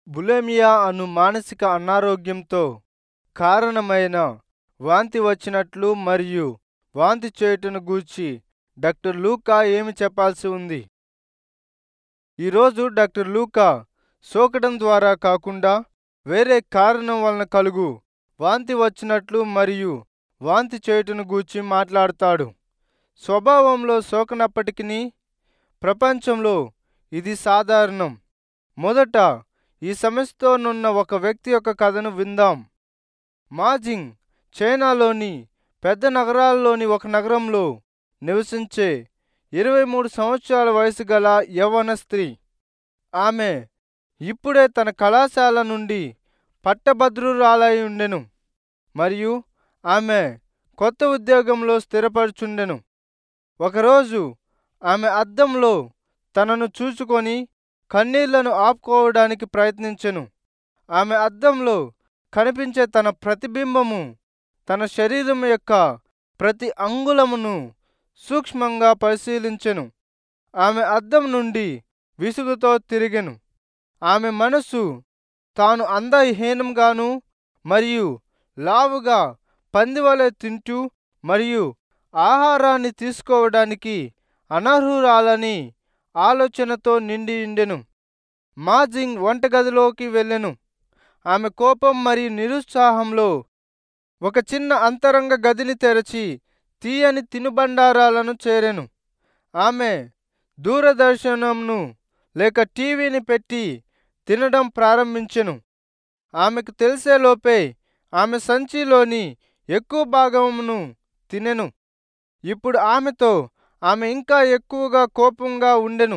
bulimia అను మానసిక అనారోగ్యంతో కారణమైన వాంతి వచ్చినట్లు మరియు వాంతి చేయుటను గూర్చి డాక్టర్ లూకా ఏమి చెప్పాల్సి ఉంది ఈరోజు డాక్టర్ లూకా సోకడం ద్వారా కాకుండా వేరే కారణం వలన కలుగు వాంతి వచ్చినట్లు మరియు వాంతి చేయుటను గూర్చి మాట్లాడతాడు స్వభావంలో సోకనప్పటికీ ప్రపంచంలో ఇది సాధారణం మొదట ఈ సమస్యతోనున్న ఒక వ్యక్తి యొక్క కథను విందాం మాజింగ్ చైనాలోని పెద్ద నగరాల్లోని ఒక నగరంలో నివసించే ఇరవై మూడు సంవత్సరాల వయసు గల యవ్వన స్త్రీ ఆమె ఇప్పుడే తన కళాశాల నుండి పట్టభద్రురాలై ఉండెను మరియు ఆమె కొత్త ఉద్యోగంలో స్థిరపరచుండెను ఒకరోజు ఆమె అద్దంలో తనను చూచుకొని కన్నీళ్లను ఆపుకోవడానికి ప్రయత్నించెను ఆమె అద్దంలో కనిపించే తన ప్రతిబింబము తన శరీరం యొక్క ప్రతి అంగుళమును సూక్ష్మంగా పరిశీలించెను ఆమె అద్దం నుండి విసుగుతో తిరిగెను ఆమె మనసు తాను అందహీనంగాను మరియు లావుగా పందివలె తింటూ మరియు ఆహారాన్ని తీసుకోవడానికి అనర్హురాలని ఆలోచనతో నిండి ఉండెను మాజింగ్ వంటగదిలోకి వెళ్ళెను ఆమె కోపం మరియు నిరుత్సాహంలో ఒక చిన్న అంతరంగ గదిని తెరచి తీయని తినుబండారాలను చేరెను ఆమె దూరదర్శనంను లేక టీవీని పెట్టి తినడం ప్రారంభించెను ఆమెకు తెలిసేలోపే ఆమె సంచిలోని ఎక్కువ భాగమును తినెను ఇప్పుడు ఆమెతో ఆమె ఇంకా ఎక్కువగా కోపంగా ఉండెను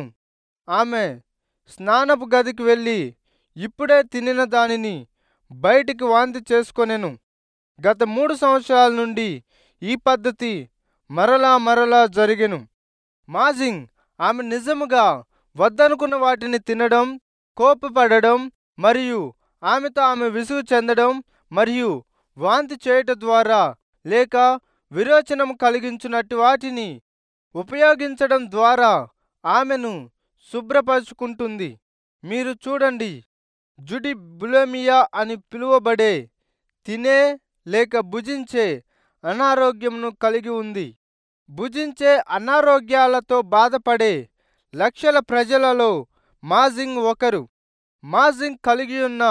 ఆమె స్నానపు గదికి వెళ్ళి ఇప్పుడే తినిన దానిని బయటికి వాంతి చేసుకొనెను గత మూడు సంవత్సరాల నుండి ఈ పద్ధతి మరలా మరలా జరిగెను మాజింగ్ ఆమె నిజముగా వద్దనుకున్న వాటిని తినడం కోపపడడం మరియు ఆమెతో ఆమె విసుగు చెందడం మరియు వాంతి చేయుట ద్వారా లేక విరోచనం కలిగించున్నట్టు వాటిని ఉపయోగించడం ద్వారా ఆమెను శుభ్రపరుచుకుంటుంది మీరు చూడండి జుడి బులమియా అని పిలువబడే తినే లేక భుజించే అనారోగ్యంను కలిగి ఉంది భుజించే అనారోగ్యాలతో బాధపడే లక్షల ప్రజలలో మాజింగ్ ఒకరు మాజింగ్ కలిగి ఉన్న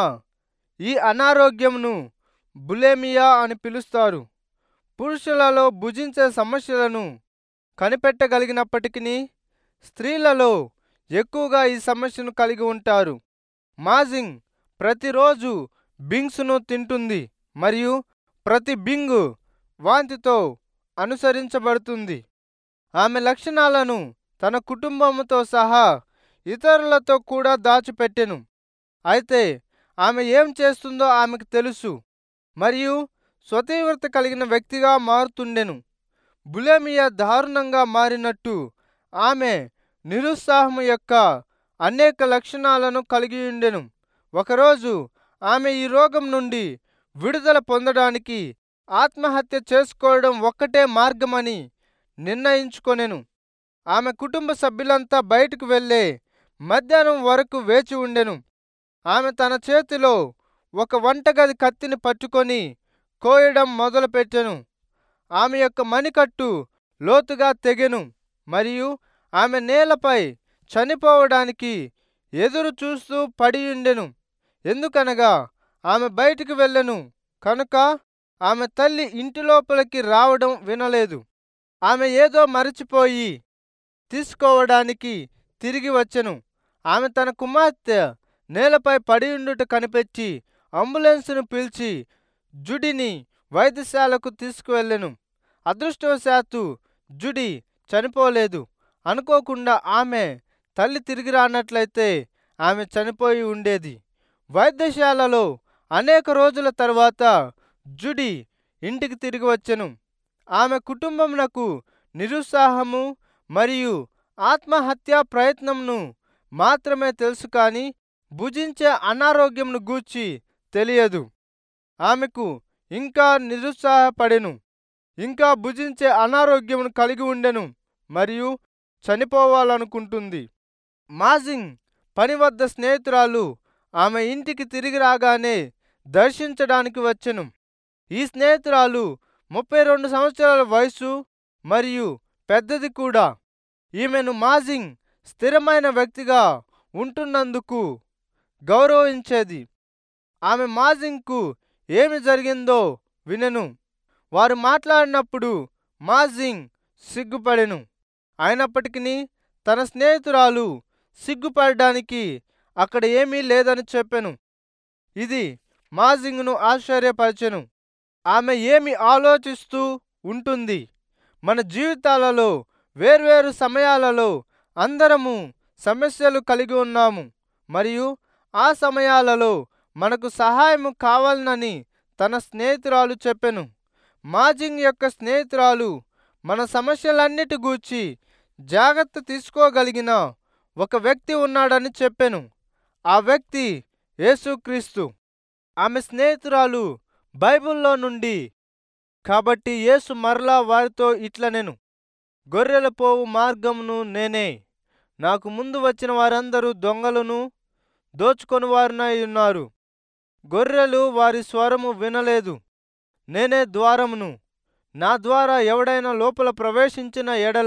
ఈ అనారోగ్యంను బులేమియా అని పిలుస్తారు పురుషులలో భుజించే సమస్యలను కనిపెట్టగలిగినప్పటికీ స్త్రీలలో ఎక్కువగా ఈ సమస్యను కలిగి ఉంటారు మాజింగ్ ప్రతిరోజు బింగ్స్ను తింటుంది మరియు ప్రతి బింగు వాంతితో అనుసరించబడుతుంది ఆమె లక్షణాలను తన కుటుంబంతో సహా ఇతరులతో కూడా దాచిపెట్టెను అయితే ఆమె ఏం చేస్తుందో ఆమెకు తెలుసు మరియు స్వతీవ్రత కలిగిన వ్యక్తిగా మారుతుండెను బులేమియా దారుణంగా మారినట్టు ఆమె నిరుత్సాహం యొక్క అనేక లక్షణాలను కలిగి ఉండెను ఒకరోజు ఆమె ఈ రోగం నుండి విడుదల పొందడానికి ఆత్మహత్య చేసుకోవడం ఒక్కటే మార్గమని నిర్ణయించుకొనెను ఆమె కుటుంబ సభ్యులంతా బయటకు వెళ్ళే మధ్యాహ్నం వరకు వేచి ఉండెను ఆమె తన చేతిలో ఒక వంటగది కత్తిని పట్టుకొని కోయడం మొదలుపెట్టెను ఆమె యొక్క మణికట్టు లోతుగా తెగెను మరియు ఆమె నేలపై చనిపోవడానికి ఎదురు చూస్తూ పడియుండెను ఎందుకనగా ఆమె బయటికి వెళ్ళెను కనుక ఆమె తల్లి ఇంటి లోపలికి రావడం వినలేదు ఆమె ఏదో మరచిపోయి తీసుకోవడానికి తిరిగి వచ్చెను ఆమె తన కుమార్తె నేలపై పడియుండుట కనిపెట్టి అంబులెన్స్ను పిలిచి జుడిని వైద్యశాలకు తీసుకువెళ్ళెను అదృష్టవశాత్తు జుడి చనిపోలేదు అనుకోకుండా ఆమె తల్లి తిరిగి రానట్లయితే ఆమె చనిపోయి ఉండేది వైద్యశాలలో అనేక రోజుల తర్వాత జుడి ఇంటికి తిరిగి వచ్చెను ఆమె కుటుంబమునకు నిరుత్సాహము మరియు ఆత్మహత్యా ప్రయత్నంను మాత్రమే తెలుసు కానీ భుజించే అనారోగ్యంను గూర్చి తెలియదు ఆమెకు ఇంకా నిరుత్సాహపడెను ఇంకా భుజించే అనారోగ్యమును కలిగి ఉండెను మరియు చనిపోవాలనుకుంటుంది మాజింగ్ పని వద్ద స్నేహితురాలు ఆమె ఇంటికి తిరిగి రాగానే దర్శించడానికి వచ్చెను ఈ స్నేహితురాలు ముప్పై రెండు సంవత్సరాల వయసు మరియు పెద్దది కూడా ఈమెను మాజింగ్ స్థిరమైన వ్యక్తిగా ఉంటున్నందుకు గౌరవించేది ఆమె మాజింగ్కు ఏమి జరిగిందో వినెను వారు మాట్లాడినప్పుడు మాజింగ్ సిగ్గుపడెను అయినప్పటికీ తన స్నేహితురాలు సిగ్గుపడడానికి అక్కడ ఏమీ లేదని చెప్పెను ఇది మాజింగ్ను ఆశ్చర్యపరచెను ఆమె ఏమి ఆలోచిస్తూ ఉంటుంది మన జీవితాలలో వేర్వేరు సమయాలలో అందరము సమస్యలు కలిగి ఉన్నాము మరియు ఆ సమయాలలో మనకు సహాయం కావాలనని తన స్నేహితురాలు చెప్పెను మాజింగ్ యొక్క స్నేహితురాలు మన సమస్యలన్నిటి గూర్చి జాగ్రత్త తీసుకోగలిగిన ఒక వ్యక్తి ఉన్నాడని చెప్పెను ఆ వ్యక్తి యేసుక్రీస్తు ఆమె స్నేహితురాలు బైబిల్లో నుండి కాబట్టి యేసు మరలా వారితో ఇట్లనెను గొర్రెల పోవు మార్గమును నేనే నాకు ముందు వచ్చిన వారందరూ దొంగలను దోచుకొని వారినై ఉన్నారు గొర్రెలు వారి స్వరము వినలేదు నేనే ద్వారమును నా ద్వారా ఎవడైనా లోపల ప్రవేశించిన ఎడల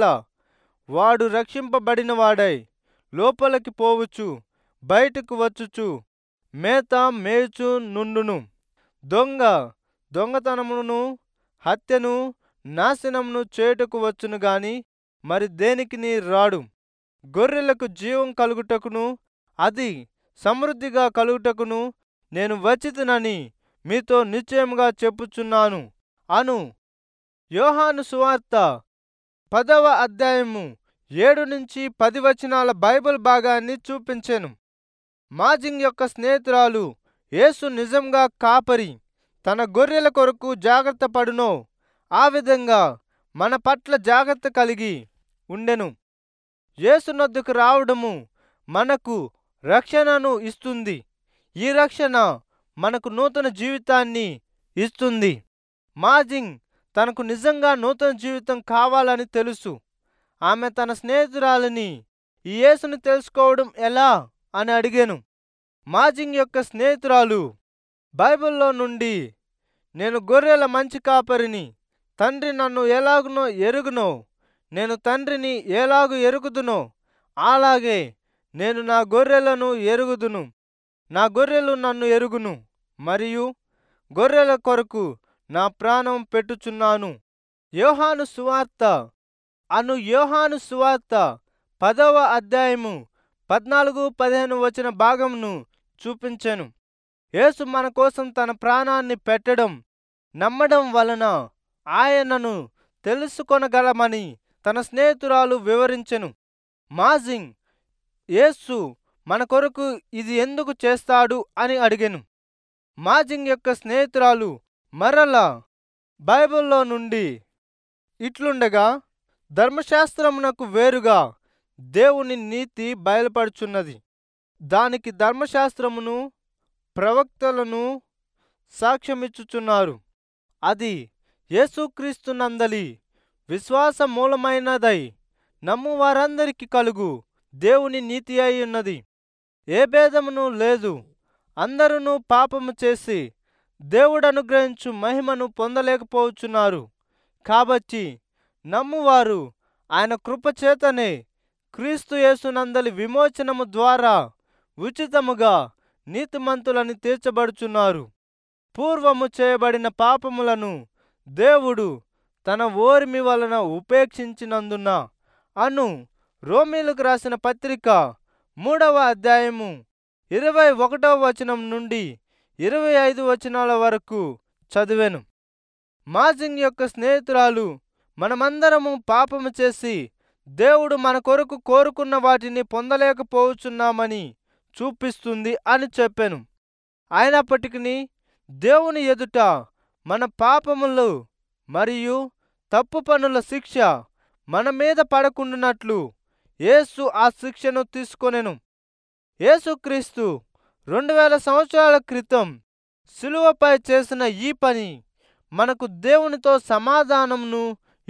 వాడు రక్షింపబడిన వాడై లోపలికి పోవచ్చు బయటకు వచ్చుచు మేత మేయుచు నుండును దొంగ దొంగతనమును హత్యను నాశనమును చేయుటకు వచ్చును గాని మరి దేనికి నీ రాడు గొర్రెలకు జీవం కలుగుటకును అది సమృద్ధిగా కలుగుటకును నేను వచ్చితినని మీతో నిశ్చయముగా చెప్పుచున్నాను అను యోహాను సువార్త పదవ అధ్యాయము ఏడు నుంచి పది వచనాల బైబిల్ భాగాన్ని చూపించెను మాజింగ్ యొక్క స్నేహితురాలు యేసు నిజంగా కాపరి తన గొర్రెల కొరకు జాగ్రత్త పడునో ఆ విధంగా మన పట్ల జాగ్రత్త కలిగి ఉండెను యేసునొద్దకు రావడము మనకు రక్షణను ఇస్తుంది ఈ రక్షణ మనకు నూతన జీవితాన్ని ఇస్తుంది మాజింగ్ తనకు నిజంగా నూతన జీవితం కావాలని తెలుసు ఆమె తన స్నేహితురాలిని ఈ యేసుని తెలుసుకోవడం ఎలా అని అడిగాను మాజింగ్ యొక్క స్నేహితురాలు బైబిల్లో నుండి నేను గొర్రెల మంచి కాపరిని తండ్రి నన్ను ఎలాగునో ఎరుగునో నేను తండ్రిని ఎలాగు ఎరుగుదునో అలాగే నేను నా గొర్రెలను ఎరుగుదును నా గొర్రెలు నన్ను ఎరుగును మరియు గొర్రెల కొరకు నా ప్రాణం పెట్టుచున్నాను యోహాను సువార్త అను యోహాను సువార్త పదవ అధ్యాయము పద్నాలుగు పదిహేను వచ్చిన భాగంను చూపించాను యేసు మన కోసం తన ప్రాణాన్ని పెట్టడం నమ్మడం వలన ఆయనను తెలుసుకొనగలమని తన స్నేహితురాలు వివరించెను మాజింగ్ యేసు మన కొరకు ఇది ఎందుకు చేస్తాడు అని అడిగెను మాజింగ్ యొక్క స్నేహితురాలు మరలా బైబిల్లో నుండి ఇట్లుండగా ధర్మశాస్త్రమునకు వేరుగా దేవుని నీతి బయలుపడుచున్నది దానికి ధర్మశాస్త్రమును ప్రవక్తలను సాక్ష్యమిచ్చుచున్నారు అది యేసుక్రీస్తు నందలి విశ్వాస మూలమైనదై నమ్ము వారందరికి కలుగు దేవుని నీతి అయి ఉన్నది ఏ భేదమును లేదు అందరూ పాపము చేసి దేవుడు అనుగ్రహించు మహిమను పొందలేకపోవచ్చున్నారు కాబట్టి నమ్మువారు ఆయన కృపచేతనే క్రీస్తు యేసునందలి విమోచనము ద్వారా ఉచితముగా నీతిమంతులని తీర్చబడుచున్నారు పూర్వము చేయబడిన పాపములను దేవుడు తన ఓర్మి వలన ఉపేక్షించినందున అను రోమీలకు రాసిన పత్రిక మూడవ అధ్యాయము ఇరవై ఒకటవ వచనం నుండి ఇరవై ఐదు వచనాల వరకు చదివాను మాజింగ్ యొక్క స్నేహితురాలు మనమందరము పాపము చేసి దేవుడు మన కొరకు కోరుకున్న వాటిని పొందలేకపోవచ్చున్నామని చూపిస్తుంది అని చెప్పాను అయినప్పటికీ దేవుని ఎదుట మన పాపములు మరియు తప్పు పనుల శిక్ష మన మీద పడకుండానట్లు యేసు ఆ శిక్షను తీసుకొనెను యేసుక్రీస్తు రెండు వేల సంవత్సరాల క్రితం శిలువపై చేసిన ఈ పని మనకు దేవునితో సమాధానంను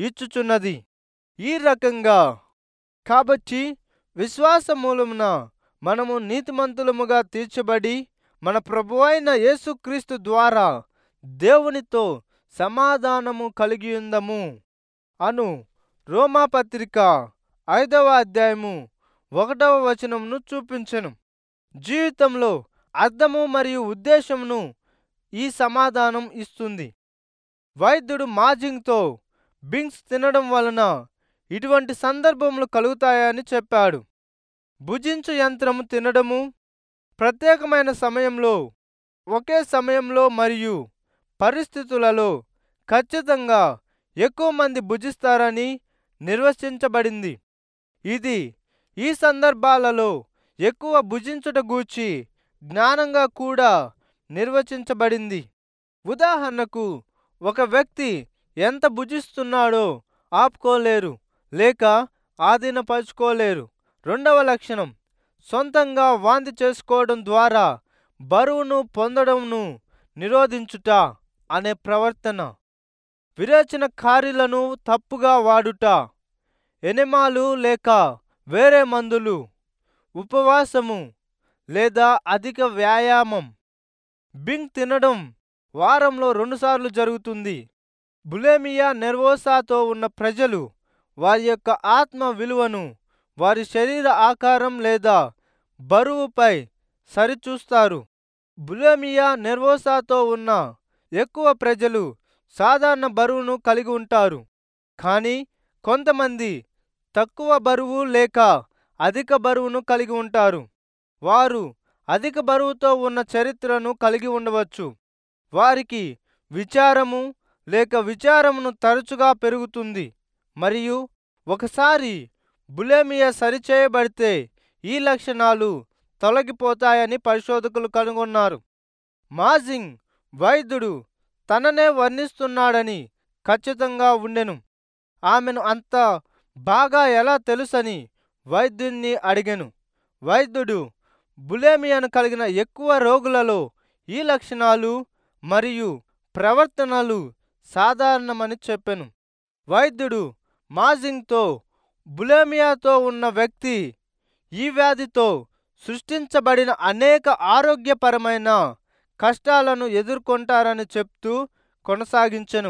ఇచ్చుచున్నది ఈ రకంగా కాబట్టి విశ్వాస మూలమున మనము నీతిమంతులముగా తీర్చబడి మన ప్రభువైన యేసుక్రీస్తు ద్వారా దేవునితో సమాధానము కలిగియుందము అను రోమాపత్రిక ఐదవ అధ్యాయము ఒకటవ వచనమును చూపించెను జీవితంలో అర్థము మరియు ఉద్దేశమును ఈ సమాధానం ఇస్తుంది వైద్యుడు మాజింగ్తో బింగ్స్ తినడం వలన ఇటువంటి సందర్భములు కలుగుతాయని చెప్పాడు భుజించు యంత్రము తినడము ప్రత్యేకమైన సమయంలో ఒకే సమయంలో మరియు పరిస్థితులలో ఖచ్చితంగా ఎక్కువ మంది భుజిస్తారని నిర్వచించబడింది ఇది ఈ సందర్భాలలో ఎక్కువ భుజించుట గూర్చి జ్ఞానంగా కూడా నిర్వచించబడింది ఉదాహరణకు ఒక వ్యక్తి ఎంత భుజిస్తున్నాడో ఆపుకోలేరు లేక ఆధీనపరుచుకోలేరు రెండవ లక్షణం సొంతంగా వాంతి చేసుకోవడం ద్వారా బరువును పొందడంను నిరోధించుట అనే ప్రవర్తన విరేచన కారీలను తప్పుగా వాడుట ఎనిమాలు లేక వేరే మందులు ఉపవాసము లేదా అధిక వ్యాయామం బింగ్ తినడం వారంలో రెండుసార్లు జరుగుతుంది బులేమియా నెర్వోసాతో ఉన్న ప్రజలు వారి యొక్క ఆత్మ విలువను వారి శరీర ఆకారం లేదా బరువుపై సరిచూస్తారు బులేమియా నెర్వోసాతో ఉన్న ఎక్కువ ప్రజలు సాధారణ బరువును కలిగి ఉంటారు కానీ కొంతమంది తక్కువ బరువు లేక అధిక బరువును కలిగి ఉంటారు వారు అధిక బరువుతో ఉన్న చరిత్రను కలిగి ఉండవచ్చు వారికి విచారము లేక విచారమును తరచుగా పెరుగుతుంది మరియు ఒకసారి బులేమియా సరిచేయబడితే ఈ లక్షణాలు తొలగిపోతాయని పరిశోధకులు కనుగొన్నారు మాజింగ్ వైద్యుడు తననే వర్ణిస్తున్నాడని ఖచ్చితంగా ఉండెను ఆమెను అంత బాగా ఎలా తెలుసని వైద్యుణ్ణి అడిగెను వైద్యుడు బులేమియాను కలిగిన ఎక్కువ రోగులలో ఈ లక్షణాలు మరియు ప్రవర్తనలు సాధారణమని చెప్పెను వైద్యుడు మాజింగ్తో బులేమియాతో ఉన్న వ్యక్తి ఈ వ్యాధితో సృష్టించబడిన అనేక ఆరోగ్యపరమైన కష్టాలను ఎదుర్కొంటారని చెప్తూ కొనసాగించెను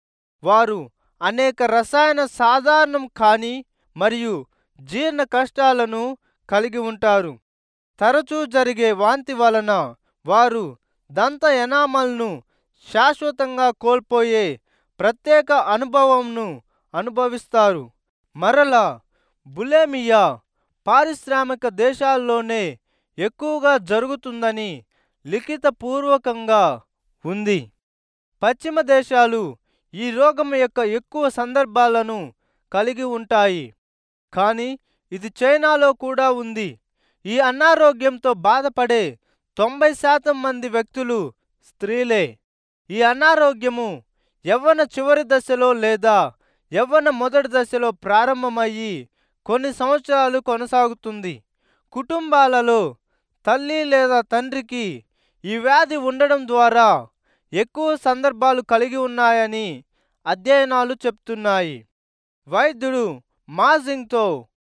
వారు అనేక రసాయన సాధారణం కాని మరియు జీర్ణ కష్టాలను కలిగి ఉంటారు తరచూ జరిగే వాంతి వలన వారు దంత ఎనామల్ను శాశ్వతంగా కోల్పోయే ప్రత్యేక అనుభవంను అనుభవిస్తారు మరలా బులేమియా పారిశ్రామిక దేశాల్లోనే ఎక్కువగా జరుగుతుందని లిఖితపూర్వకంగా ఉంది పశ్చిమ దేశాలు ఈ రోగం యొక్క ఎక్కువ సందర్భాలను కలిగి ఉంటాయి కానీ ఇది చైనాలో కూడా ఉంది ఈ అనారోగ్యంతో బాధపడే తొంభై శాతం మంది వ్యక్తులు స్త్రీలే ఈ అనారోగ్యము యవ్వన చివరి దశలో లేదా యవ్వన మొదటి దశలో ప్రారంభమయ్యి కొన్ని సంవత్సరాలు కొనసాగుతుంది కుటుంబాలలో తల్లి లేదా తండ్రికి ఈ వ్యాధి ఉండడం ద్వారా ఎక్కువ సందర్భాలు కలిగి ఉన్నాయని అధ్యయనాలు చెప్తున్నాయి వైద్యుడు మాజింగ్తో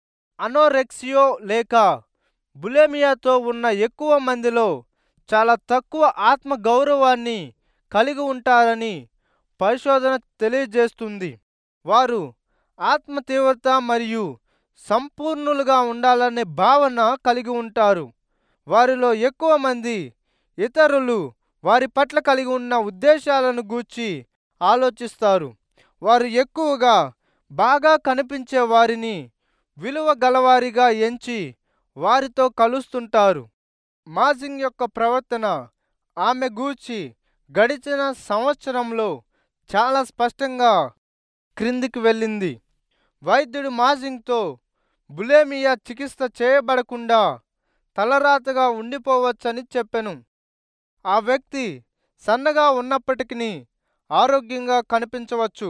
అనోరెక్సియో లేక బులేమియాతో ఉన్న ఎక్కువ మందిలో చాలా తక్కువ ఆత్మ గౌరవాన్ని కలిగి ఉంటారని పరిశోధన తెలియజేస్తుంది వారు ఆత్మ తీవ్రత మరియు సంపూర్ణులుగా ఉండాలనే భావన కలిగి ఉంటారు వారిలో ఎక్కువ మంది ఇతరులు వారి పట్ల కలిగి ఉన్న ఉద్దేశాలను గూర్చి ఆలోచిస్తారు వారు ఎక్కువగా బాగా కనిపించే వారిని విలువ గలవారిగా ఎంచి వారితో కలుస్తుంటారు మాజింగ్ యొక్క ప్రవర్తన ఆమె గూర్చి గడిచిన సంవత్సరంలో చాలా స్పష్టంగా క్రిందికి వెళ్ళింది వైద్యుడు మాజింగ్తో బులేమియా చికిత్స చేయబడకుండా తలరాతగా ఉండిపోవచ్చని చెప్పెను ఆ వ్యక్తి సన్నగా ఉన్నప్పటికీ ఆరోగ్యంగా కనిపించవచ్చు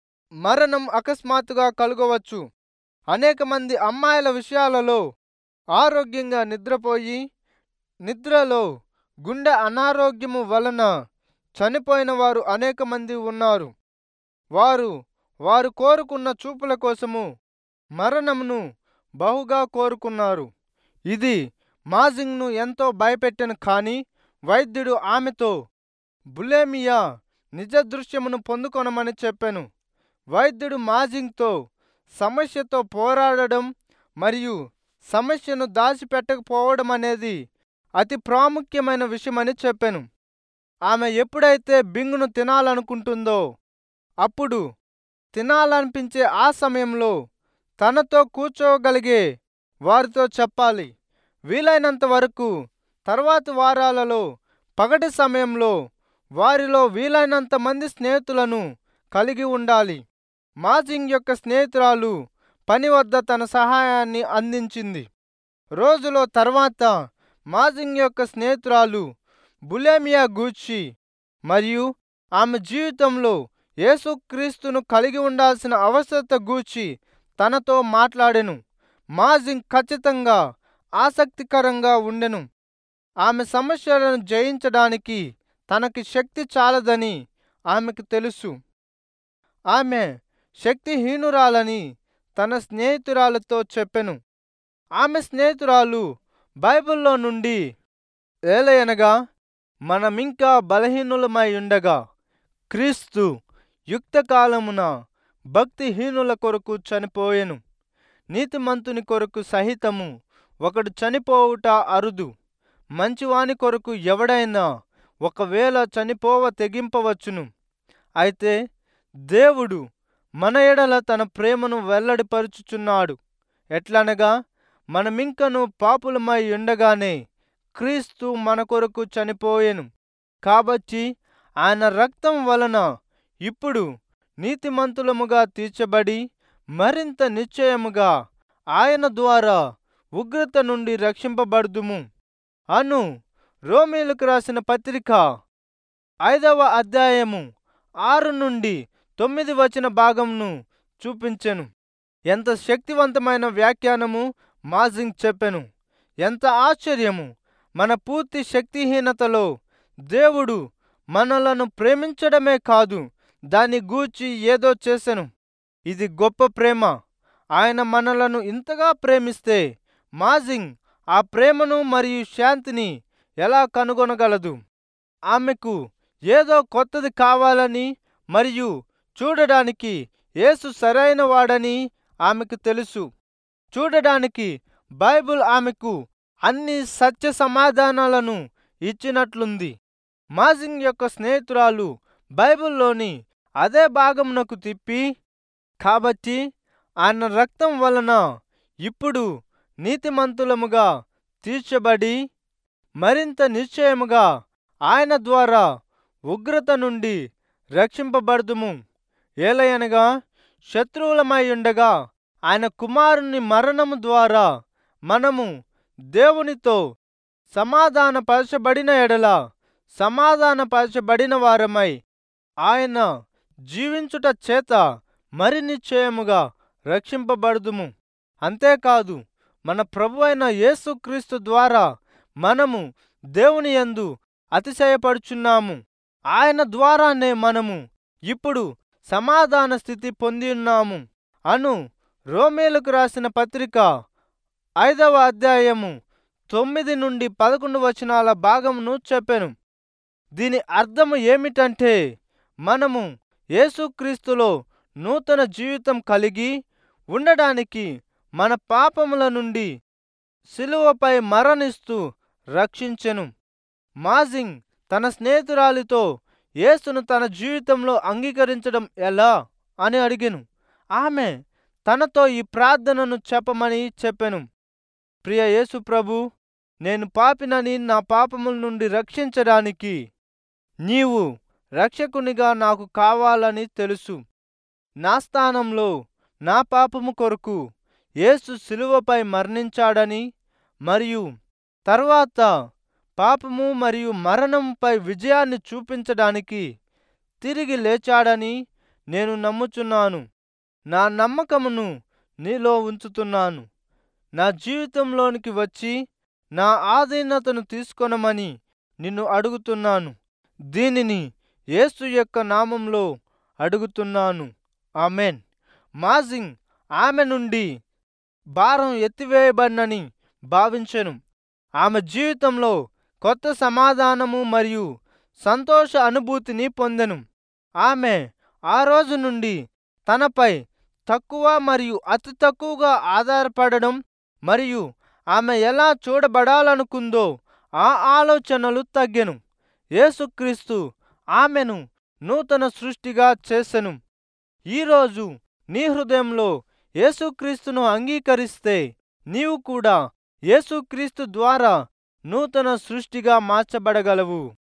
మరణం అకస్మాత్తుగా కలుగవచ్చు అనేక మంది అమ్మాయిల విషయాలలో ఆరోగ్యంగా నిద్రపోయి నిద్రలో గుండె అనారోగ్యము వలన చనిపోయిన వారు అనేక మంది ఉన్నారు వారు వారు కోరుకున్న చూపుల కోసము మరణమును బహుగా కోరుకున్నారు ఇది మాజింగ్ను ఎంతో భయపెట్టెను కానీ వైద్యుడు ఆమెతో బులేమియా నిజ దృశ్యమును పొందుకొనమని చెప్పెను వైద్యుడు మాజింగ్తో సమస్యతో పోరాడడం మరియు సమస్యను దాచిపెట్టకపోవడం అనేది అతి ప్రాముఖ్యమైన విషయమని చెప్పాను ఆమె ఎప్పుడైతే బింగును తినాలనుకుంటుందో అప్పుడు తినాలనిపించే ఆ సమయంలో తనతో కూర్చోగలిగే వారితో చెప్పాలి వీలైనంత వరకు తర్వాతి వారాలలో పగటి సమయంలో వారిలో వీలైనంత మంది స్నేహితులను కలిగి ఉండాలి మాజింగ్ యొక్క స్నేహితురాలు పని వద్ద తన సహాయాన్ని అందించింది రోజులో తర్వాత మాజింగ్ యొక్క స్నేహితురాలు బులేమియా గూర్చి మరియు ఆమె జీవితంలో యేసుక్రీస్తును కలిగి ఉండాల్సిన అవసరత గూర్చి తనతో మాట్లాడెను మాజింగ్ ఖచ్చితంగా ఆసక్తికరంగా ఉండెను ఆమె సమస్యలను జయించడానికి తనకి శక్తి చాలదని ఆమెకు తెలుసు ఆమె శక్తిహీనురాలని తన స్నేహితురాలతో చెప్పెను ఆమె స్నేహితురాలు బైబిల్లో నుండి ఏలయనగా మనమింకా బలహీనులమై ఉండగా క్రీస్తు యుక్తకాలమున భక్తిహీనుల కొరకు చనిపోయెను నీతిమంతుని కొరకు సహితము ఒకడు చనిపోవుట అరుదు మంచివాని కొరకు ఎవడైనా ఒకవేళ చనిపోవ తెగింపవచ్చును అయితే దేవుడు మన ఎడల తన ప్రేమను వెల్లడిపరుచుచున్నాడు ఎట్లనగా మనమింకను పాపులమై ఉండగానే క్రీస్తు మన కొరకు చనిపోయెను కాబట్టి ఆయన రక్తం వలన ఇప్పుడు నీతిమంతులముగా తీర్చబడి మరింత నిశ్చయముగా ఆయన ద్వారా ఉగ్రత నుండి రక్షింపబడుదుము అను రోమీలకు రాసిన పత్రిక ఐదవ అధ్యాయము ఆరు నుండి తొమ్మిది వచన భాగంను చూపించెను ఎంత శక్తివంతమైన వ్యాఖ్యానము మాజింగ్ చెప్పెను ఎంత ఆశ్చర్యము మన పూర్తి శక్తిహీనతలో దేవుడు మనలను ప్రేమించడమే కాదు దాని గూర్చి ఏదో చేసెను ఇది గొప్ప ప్రేమ ఆయన మనలను ఇంతగా ప్రేమిస్తే మాజింగ్ ఆ ప్రేమను మరియు శాంతిని ఎలా కనుగొనగలదు ఆమెకు ఏదో కొత్తది కావాలని మరియు చూడడానికి యేసు సరైన వాడని ఆమెకు తెలుసు చూడడానికి బైబిల్ ఆమెకు అన్ని సత్య సమాధానాలను ఇచ్చినట్లుంది మాజింగ్ యొక్క స్నేహితురాలు బైబిల్లోని అదే భాగమునకు తిప్పి కాబట్టి ఆయన రక్తం వలన ఇప్పుడు నీతిమంతులముగా తీర్చబడి మరింత నిశ్చయముగా ఆయన ద్వారా ఉగ్రత నుండి రక్షింపబడుదుము ఏలయనగా శత్రువులమై ఉండగా ఆయన కుమారుని మరణము ద్వారా మనము దేవునితో సమాధానపరచబడిన ఎడల సమాధానపరచబడిన వారమై ఆయన జీవించుట చేత మరి నిశ్చయముగా రక్షింపబడుదుము అంతేకాదు మన ప్రభు అయిన యేసుక్రీస్తు ద్వారా మనము దేవుని యందు అతిశయపడుచున్నాము ఆయన ద్వారానే మనము ఇప్పుడు సమాధాన స్థితి పొంది ఉన్నాము అను రోమేలకు రాసిన పత్రిక ఐదవ అధ్యాయము తొమ్మిది నుండి పదకొండు వచనాల భాగమును చెప్పెను దీని అర్థము ఏమిటంటే మనము యేసుక్రీస్తులో నూతన జీవితం కలిగి ఉండడానికి మన పాపముల నుండి శిలువపై మరణిస్తూ రక్షించెను మాజింగ్ తన స్నేహితురాలితో యేసును తన జీవితంలో అంగీకరించడం ఎలా అని అడిగెను ఆమె తనతో ఈ ప్రార్థనను చెప్పమని చెప్పెను ప్రియ యేసు ప్రభు నేను పాపినని నా పాపముల నుండి రక్షించడానికి నీవు రక్షకునిగా నాకు కావాలని తెలుసు నా స్థానంలో నా పాపము కొరకు యేసు శిలువపై మరణించాడని మరియు తర్వాత పాపము మరియు మరణంపై విజయాన్ని చూపించడానికి తిరిగి లేచాడని నేను నమ్ముచున్నాను నా నమ్మకమును నీలో ఉంచుతున్నాను నా జీవితంలోనికి వచ్చి నా ఆధీనతను తీసుకొనమని నిన్ను అడుగుతున్నాను దీనిని యేసు యొక్క నామంలో అడుగుతున్నాను ఆమెన్ మాజింగ్ ఆమె నుండి భారం ఎత్తివేయబడినని భావించెను ఆమె జీవితంలో కొత్త సమాధానము మరియు సంతోష అనుభూతిని పొందెను ఆమె ఆ రోజు నుండి తనపై తక్కువ మరియు అతి తక్కువగా ఆధారపడడం మరియు ఆమె ఎలా చూడబడాలనుకుందో ఆ ఆలోచనలు తగ్గెను యేసుక్రీస్తు ఆమెను నూతన సృష్టిగా చేసెను ఈరోజు నీ హృదయంలో యేసుక్రీస్తును అంగీకరిస్తే నీవు కూడా యేసుక్రీస్తు ద్వారా నూతన సృష్టిగా మార్చబడగలవు